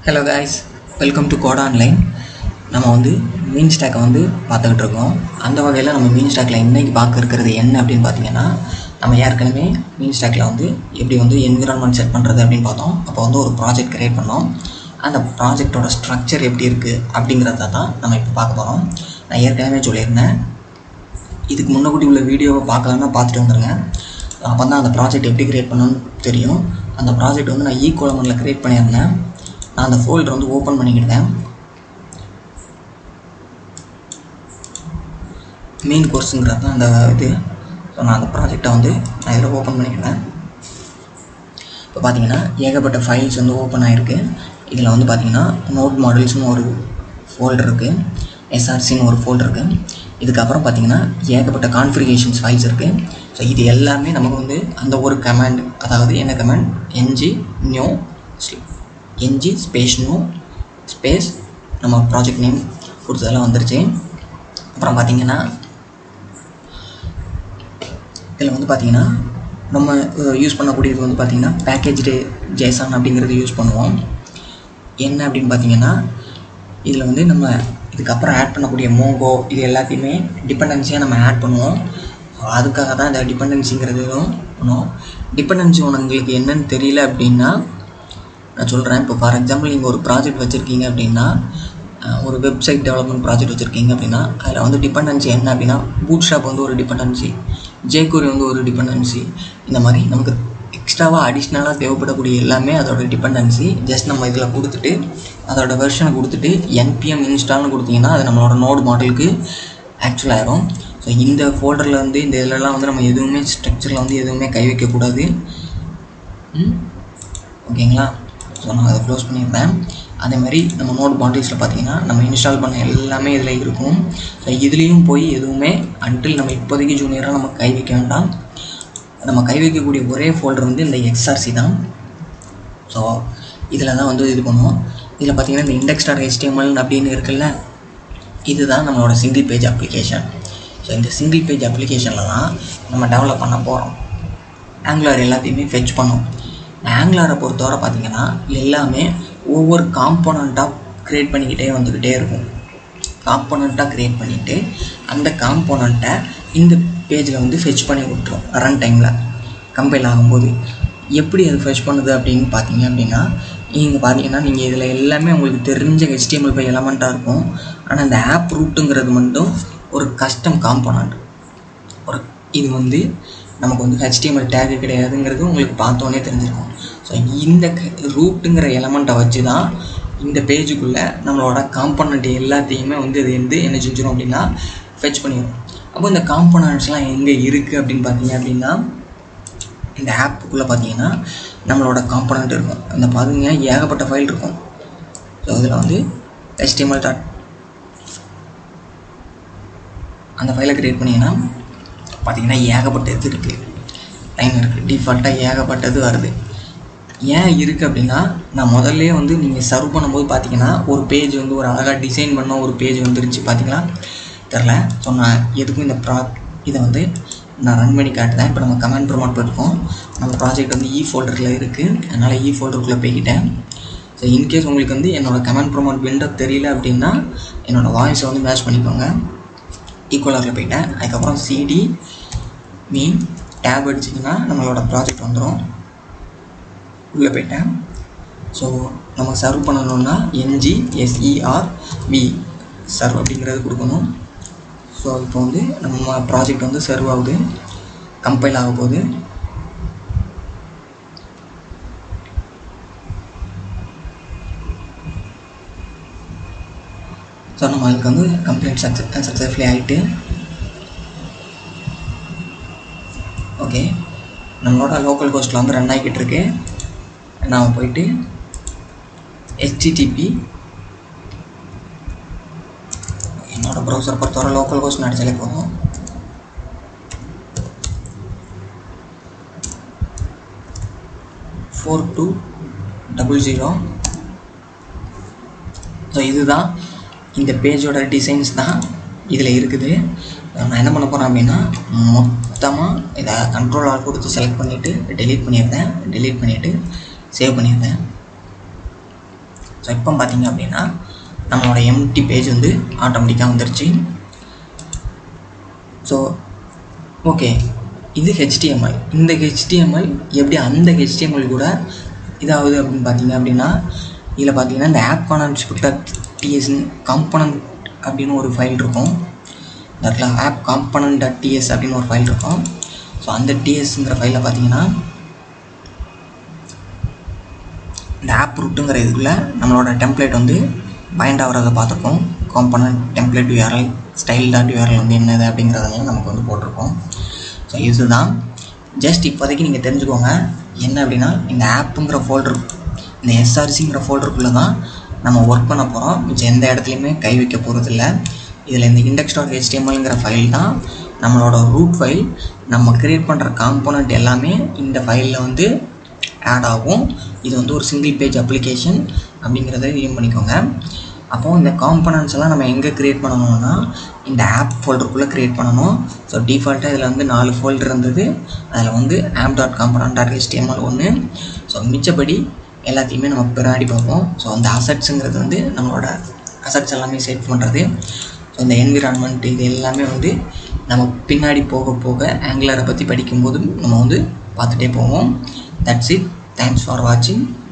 hello guys welcome to code online நம்ம வந்து மீன் ஸ்டாக்கை வந்து பார்த்துக்கிட்டு இருக்கோம் அந்த வகையில் நம்ம மீன் ஸ்டாக்கில் இன்றைக்கி பார்க்க இருக்கிறது என்ன அப்படின்னு பார்த்தீங்கன்னா நம்ம ஏற்கனவே மீன் ஸ்டாக்கில் வந்து எப்படி வந்து என்விரான்மெண்ட் செட் பண்ணுறது அப்படின்னு பார்த்தோம் அப்போ வந்து ஒரு ப்ராஜெக்ட் க்ரியேட் பண்ணோம் அந்த ப்ராஜெக்டோட ஸ்ட்ரக்சர் எப்படி இருக்குது அப்படிங்கிறத தான் நம்ம இப்போ பார்க்க போகிறோம் நான் ஏற்கனவே சொல்லியிருந்தேன் இதுக்கு முன்னக்கூட்டி உள்ள வீடியோவை பார்க்கலான்னா பார்த்துட்டு வந்துடுங்க அப்போ தான் அந்த ப்ராஜெக்ட் எப்படி க்ரியேட் பண்ணணும்னு தெரியும் அந்த ப்ராஜெக்ட் வந்து நான் ஈ கோலமனில் க்ரியேட் பண்ணியிருந்தேன் நான் அந்த ஃபோல்டர் வந்து ஓப்பன் பண்ணிக்கிட்டேன் மெயின் கோர்ஸுங்கிறது தான் அந்த இது ஸோ நான் அந்த ப்ராஜெக்டை வந்து நான் இதில் ஓப்பன் பண்ணிக்கிட்டேன் இப்போ பார்த்தீங்கன்னா ஏகப்பட்ட ஃபைல்ஸ் வந்து ஓப்பன் ஆகிருக்கு இதில் வந்து பார்த்தீங்கன்னா நோட் மாடல்ஸ்னு ஒரு ஃபோல்டர் இருக்குது எஸ்ஆர்சின்னு ஒரு ஃபோல்டர் இருக்குது இதுக்கப்புறம் பார்த்தீங்கன்னா ஏகப்பட்ட கான்ஃபிகரேஷன்ஸ் ஃபைல்ஸ் இருக்குது ஸோ இது எல்லாமே நமக்கு வந்து அந்த ஒரு கமாண்ட் அதாவது என்ன command ng new ng space new space நம்ம ப்ராஜெக்ட் நேம் கொடுத்ததெல்லாம் வந்துருச்சு அப்புறம் பார்த்தீங்கன்னா இதில் வந்து பார்த்தீங்கன்னா நம்ம யூஸ் பண்ணக்கூடியது வந்து பார்த்தீங்கன்னா பேக்கேஜ்டு ஜேசான் அப்படிங்கிறது யூஸ் பண்ணுவோம் என்ன அப்படின்னு பார்த்தீங்கன்னா இதில் வந்து நம்ம இதுக்கப்புறம் ஆட் பண்ணக்கூடிய மோங்கோ இது எல்லாத்தையுமே டிபெண்டன்சியாக நம்ம ஆட் பண்ணுவோம் அதுக்காக தான் இந்த டிபெண்டன்சிங்கிறதும் பண்ணுவோம் டிபெண்டன்சி உங்களுக்கு என்னன்னு தெரியல அப்படின்னா நான் சொல்கிறேன் இப்போ ஃபார் எக்ஸாம்பிள் நீங்கள் ஒரு ப்ராஜெக்ட் வச்சுருக்கீங்க அப்படின்னா ஒரு வெப்சைட் டெவலப்மெண்ட் ப்ராஜெக்ட் வச்சுருக்கீங்க அப்படின்னா அதில் வந்து டிபெண்டன்சி என்ன அப்படின்னா பூட் ஷாப் வந்து ஒரு டிபெண்டன்சி ஜேகூரி வந்து ஒரு டிபெண்டன்சி இந்த மாதிரி நமக்கு எக்ஸ்ட்ராவாக அடிஷ்னலாக தேவைப்படக்கூடிய எல்லாமே அதோட டிபெண்டன்சி ஜஸ்ட் நம்ம இதில் கொடுத்துட்டு அதோட வெர்ஷனை கொடுத்துட்டு என்பிஎம் இன்ஸ்டால்னு கொடுத்தீங்கன்னா அது நம்மளோட நோடு மாடலுக்கு ஆக்சுவல் ஆயிரும் ஸோ இந்த ஃபோல்டரில் வந்து இந்த இதிலலாம் வந்து நம்ம எதுவுமே ஸ்ட்ரக்சரில் வந்து எதுவுமே கை வைக்கக்கூடாது ஓகேங்களா ஸோ நான் அதை க்ளோஸ் பண்ணியிருந்தேன் அதே மாதிரி நம்ம நோட் பாண்டில்ஸில் பார்த்தீங்கன்னா நம்ம இன்ஸ்டால் பண்ண எல்லாமே இதில் இருக்கும் ஸோ இதுலேயும் போய் எதுவுமே அன்டில் நம்ம இப்போதைக்கு ஜூனியராக நம்ம கை வைக்க வேண்டாம் நம்ம கை வைக்கக்கூடிய ஒரே ஃபோல்டர் வந்து இந்த எக்ஸ்ஆர்சி தான் ஸோ இதில் தான் வந்து இது பண்ணுவோம் இதில் பார்த்தீங்கன்னா இந்த இண்டெக்ஸ் டாட் ஹெச்டிஎம்எல் அப்படின்னு இருக்குல்ல இதுதான் நம்மளோட சிங்கிள் பேஜ் அப்ளிகேஷன் ஸோ இந்த சிங்கிள் பேஜ் அப்ளிகேஷனில் தான் நம்ம டெவலப் பண்ண போகிறோம் ஆங்குலர் எல்லாத்தையுமே ஃபெச் பண்ணும் ஆங்குலரை பொறுத்தவரை பார்த்தீங்கன்னா எல்லாமே ஒவ்வொரு காம்போனண்ட்டாக க்ரியேட் பண்ணிக்கிட்டே வந்துக்கிட்டே இருக்கும் காம்போனண்ட்டாக க்ரியேட் பண்ணிவிட்டு அந்த காம்போனண்ட்டை இந்த பேஜில் வந்து ஃபெச் பண்ணி விட்டுரும் ரன் டைமில் கம்பைல் ஆகும்போது எப்படி அது ஃபெச் பண்ணுது அப்படின்னு பார்த்தீங்க அப்படின்னா நீங்கள் பார்த்தீங்கன்னா நீங்கள் இதில் எல்லாமே உங்களுக்கு தெரிஞ்ச ஹெச்டிஎம்எல் பை எலமெண்ட்டாக இருக்கும் ஆனால் இந்த ஆப் ரூட்டுங்கிறது மட்டும் ஒரு கஸ்டம் காம்போனண்ட் ஒரு இது வந்து நமக்கு வந்து ஹெச்டிஎம்எல் டேகு கிடையாதுங்கிறது உங்களுக்கு பார்த்தோன்னே தெரிஞ்சிருக்கும் ஸோ இந்த ரூட்டுங்கிற எலமெண்ட்டை வச்சு தான் இந்த பேஜுக்குள்ளே நம்மளோட காம்போனண்ட் எல்லாத்தையுமே வந்து இது வந்து என்ன செஞ்சிடும் அப்படின்னா ஃபெச் பண்ணிடும் அப்போ இந்த காம்போனண்ட்ஸ்லாம் எங்கே இருக்குது அப்படின்னு பார்த்தீங்க அப்படின்னா இந்த ஆப்புக்குள்ளே பார்த்தீங்கன்னா நம்மளோட காம்போனண்ட் இருக்கும் அந்த பார்த்தீங்கன்னா ஏகப்பட்ட ஃபைல் இருக்கும் ஸோ இதில் வந்து ஹெச்டிஎம்எல் டாட் அந்த ஃபைலை க்ரியேட் பண்ணிங்கன்னா பார்த்தீங்கன்னா ஏகப்பட்ட இது இருக்குது லைன் இருக்குது டிஃபால்ட்டாக ஏகப்பட்டது வருது ஏன் இருக்குது அப்படின்னா நான் முதல்ல வந்து நீங்கள் சர்வ் பண்ணும்போது பார்த்தீங்கன்னா ஒரு பேஜ் வந்து ஒரு அழகாக டிசைன் பண்ண ஒரு பேஜ் வந்துருச்சு பார்த்தீங்களா தெரில ஸோ நான் எதுக்கும் இந்த ப்ரா இதை வந்து நான் ரன் பண்ணி காட்டுறேன் இப்போ நம்ம கமெண்ட் ப்ரொமோட் பண்ணிருக்கோம் நம்ம ப்ராஜெக்ட் வந்து இ ஃபோல்டரில் இருக்குது அதனால் இ ஃபோல்டருக்குள்ளே போய்கிட்டேன் ஸோ இன்கேஸ் உங்களுக்கு வந்து என்னோடய கமெண்ட் ப்ரொமோட் விண்டோ தெரியல அப்படின்னா என்னோடய வாய்ஸை வந்து மேட்ச் பண்ணிக்கோங்க ஈக்குவலரில் போயிட்டேன் அதுக்கப்புறம் சிடி மீன் டேப் அடிச்சிங்கன்னா நம்மளோட ப்ராஜெக்ட் வந்துடும் உள்ளே போயிட்டேன் ஸோ நம்ம சர்வ் பண்ணணுன்னா என்ஜி எஸ்இஆர் வி சர்வ் அப்படிங்கிறது கொடுக்கணும் ஸோ இப்போ வந்து நம்ம ப்ராஜெக்ட் வந்து சர்வ் ஆகுது கம்பைல் ஆக போகுது ஸோ நம்ம அதுக்கு வந்து கம்ப்ளீட் சக்ஸஸ் சக்ஸஸ்ஃபுல்லி ஆகிட்டு ஓகே நம்மளோட லோக்கல் கோஸ்ட்டில் வந்து ரன் ஆகிக்கிட்டு இருக்கு நான் போயிட்டு ஹெச்டிடிபி என்னோட ப்ரௌசர் பொறுத்தவரை லோக்கல் கோஸ்ட் அடித்தாலே போதும் four two double zero so இதுதான் இந்த பேஜோட டிசைன்ஸ் தான் இதில் இருக்குது நான் என்ன பண்ண போகிறேன் அப்படின்னா மொத்தமாக இதை கண்ட்ரோல் ஆல் கொடுத்து செலக்ட் பண்ணிவிட்டு டெலீட் பண்ணியிருந்தேன் டெலீட் பண்ணிவிட்டு சேவ் பண்ணியிருந்தேன் ஸோ இப்போ பார்த்தீங்க அப்படின்னா நம்மளோட எம்டி பேஜ் வந்து ஆட்டோமேட்டிக்காக வந்துருச்சு ஸோ ஓகே இது ஹெச்டிஎம்எல் இந்த ஹெச்டிஎம்எல் எப்படி அந்த ஹெச்டிஎம்எல் கூட இதாகுது அப்படின்னு பார்த்தீங்க அப்படின்னா இதில் பார்த்தீங்கன்னா இந்த ஆப் கான்ஸ்கிரிப்டர் டிஎஸ் காம்பனண்ட் அப்படின்னு ஒரு ஃபைல் இருக்கும் இந்த இடத்துல ஆப் காம்பனண்ட் டாட் டிஎஸ் அப்படின்னு ஒரு ஃபைல் இருக்கும் ஸோ அந்த டிஎஸ்ங்கிற ஃபைலில் பார்த்தீங்கன்னா இந்த ஆப் ரூட்டுங்கிற இதுக்குள்ள நம்மளோட டெம்ப்ளேட் வந்து பைண்ட் ஆகிறத பார்த்துருக்கோம் component template URL style dot URL வந்து என்னது அப்படிங்கிறதெல்லாம் நமக்கு வந்து போட்டிருக்கோம் ஸோ இதுதான் ஜஸ்ட் இப்போதைக்கு நீங்கள் தெரிஞ்சுக்கோங்க என்ன அப்படின்னா இந்த ஆப்புங்கிற ஃபோல்டர் இந்த எஸ்ஆர்சிங்கிற ஃபோல்டருக்குள்ளே தான் நம்ம ஒர்க் பண்ண போகிறோம் மிச்சம் எந்த இடத்துலையுமே கை வைக்க போகிறதில்ல இதில் இந்த இண்டெக்ஸ் டாட் ஹெச்டிஎம்எல்ங்கிற ஃபைல் தான் நம்மளோட ரூட் ஃபைல் நம்ம க்ரியேட் பண்ணுற காம்போனண்ட் எல்லாமே இந்த ஃபைலில் வந்து ஆட் ஆகும் இது வந்து ஒரு சிங்கிள் பேஜ் அப்ளிகேஷன் அப்படிங்கிறத ரிலீவ் பண்ணிக்கோங்க அப்போது இந்த காம்பனன்ட்ஸ் எல்லாம் நம்ம எங்கே க்ரியேட் பண்ணணும்னா இந்த ஆப் ஃபோல்டருக்குள்ளே க்ரியேட் பண்ணணும் ஸோ டிஃபால்ட்டாக இதில் வந்து நாலு ஃபோல்டர் இருந்தது அதில் வந்து app dot component dot HTML ஒன்று ஸோ மிச்சப்படி எல்லாத்தையுமே நம்ம பின்னாடி பார்ப்போம் ஸோ அந்த அசட்ஸுங்கிறது வந்து நம்மளோட அசட்ஸ் எல்லாமே செட் பண்ணுறது ஸோ இந்த என்விரான்மெண்ட் இது எல்லாமே வந்து நம்ம பின்னாடி போக போக ஆங்குலரை பற்றி படிக்கும்போது நம்ம வந்து பார்த்துட்டே போவோம் தட்ஸ் இட் தேங்க்ஸ் ஃபார் வாட்சிங்